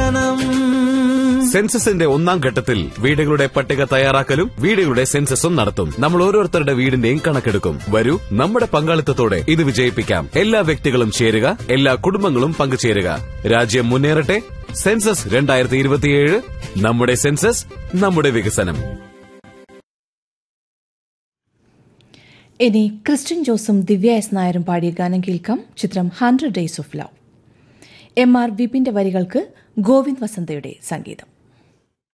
വികസനം സെൻസസിന്റെ ഒന്നാം ഘട്ടത്തിൽ വീടുകളുടെ പട്ടിക തയ്യാറാക്കലും വീടുകളുടെ സെൻസസും നടത്തും നമ്മൾ ഓരോരുത്തരുടെ വീടിന്റെയും കണക്കെടുക്കും വരൂ നമ്മുടെ പങ്കാളിത്തത്തോടെ ഇത് വിജയിപ്പിക്കാം എല്ലാ വ്യക്തികളും ചേരുക എല്ലാ കുടുംബങ്ങളും പങ്കുചേരുക രാജ്യം മുന്നേറട്ടെ സെൻസസ് രണ്ടായിരത്തി ഇരുപത്തിയേഴ് നമ്മുടെ സെൻസസ് നമ്മുടെ വികസനം ഇനി ക്രിസ്ത്യൻ ജോസും ദിവ്യ എസ് നായരും പാടിയ ഗാനം കേൾക്കാം ചിത്രം hundred days of love M R വിപിന്റെ വരികൾക്ക് ഗോവിന്ദ് വസന്തയുടെ സംഗീതം